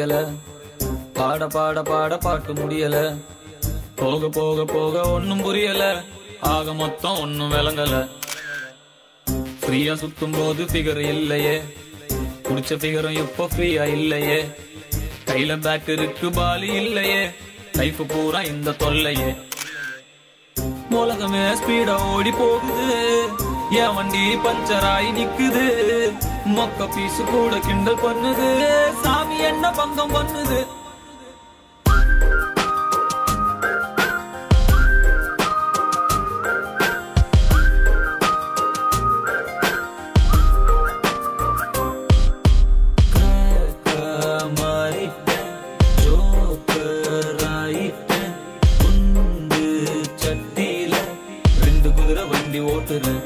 குறையல பாட பாட பாட பாட்டு முடியல போக போக போக ஒண்ணும் புரியல ஆக மொத்தம் ஒண்ணும் விளங்கல ஃப்ரீயா சுத்தும் போது ஃபிகர் இல்லையே குடிச்ச ஃபிகரும் இப்போ ஃப்ரீயா இல்லையே கையில பேக் இருக்கு பாலி இல்லையே லைஃப் பூரா இந்த தொல்லையே உலகமே ஸ்பீடா ஓடி போகுது என் வண்டி பஞ்சர் ஆகி நிக்குது மொக்க பீஸ் கூட கிண்டல் பண்ணுது சாமி என்ன பங்கம் பண்ணுது மாறிட்டேன் ஜோக்கர் ஆயிட்டேன் குண்டு சட்டியில ரெண்டு குதிரை வண்டி ஓட்டுறேன்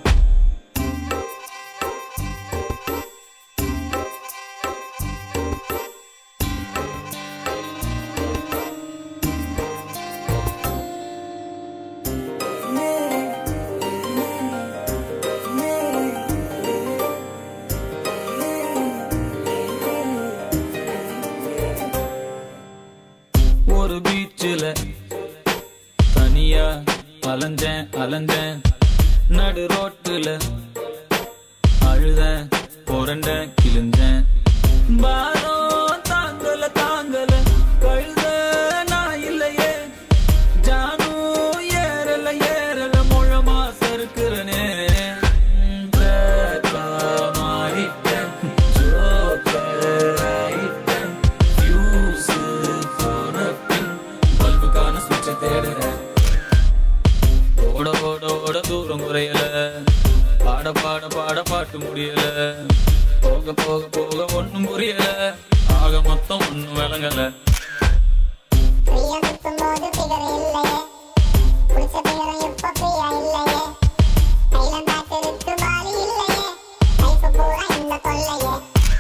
ஒரு பீச்சில் தனியா அலைஞ்சேன் அலைஞ்சேன் நடு ரோட்டுல அழுதேன் புரண்ட கிழிஞ்சேன் பாரம் தாங்கல தாங்கல கழுத நான் இல்லையே ஜானும் ஏறல ஏறல முழமா சறுக்குறனே மாறிட்டேன் ஜோக்கர் ஆயிட்டேன் ஃபியூஸ் போன பின் பல்புக்கான சுவிட்சை தேடுறேன் ஓட ஓட ஓட தூரம் குறையல பாட பாட பாட பாட்டு முடியல போக போக போக ஒண்ணும் புரியல ஆக மொத்தம் ஒண்ணும் விளங்கல ஃப்ரீயா சுத்தும்போது ஃபிகர் இல்லையே குடிச்ச ஃபிகரும் இப்போ ஃப்ரீயா இல்லையே கையில பேக் இருக்கு பாலி இல்லையே லைஃப் பூரா இந்த தொல்லையே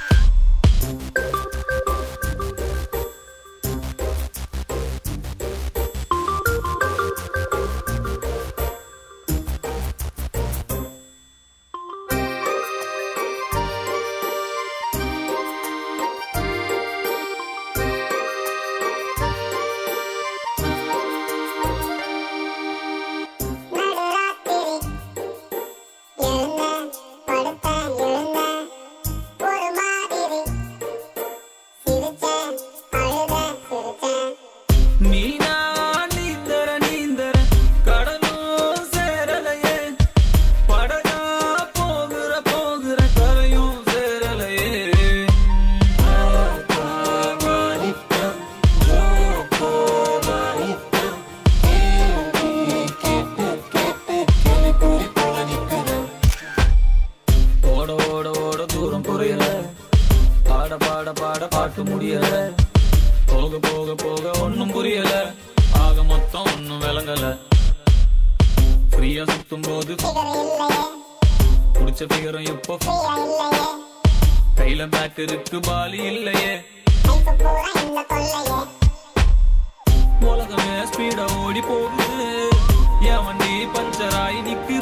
நடுராத்திரி எழுந்தேன் படுத்தேன் எழுந்தேன் ஒரு மாதிரி சிரிச்சேன் அழுதேன் சிரிச்சேன் மீனா நீந்தர நீந்தர கடலும் சேரலையே படகா போகிற போகிற கரையும் சேரலையே மாறிட்டேன், ஜோக்கராயிட்டேன். கேள்வி கேட்டு கேட்டு கேள்விக்குறி போல நிக்கிறேன். ஓட ஓட ஓட தூரம் குறையல பாட பாட பாட பாட்டு முடியல போக போக போக ஒண்ணும் புரியல ஆக மொத்தம் ஒண்ணும் விளங்கல ஃப்ரீயா சுத்தும் போது ஃபிகர் இல்லையே குடிச்ச பிகரும் இப்போ ஃப்ரீயா இல்லையே கையில பேக் இருக்கு பாலி இல்லையே லைஃப் பூரா இந்த தொல்லையே உலகமே ஸ்பீடா ஓடி போகுது என் வண்டி பஞ்சர் ஆகி நிக்குது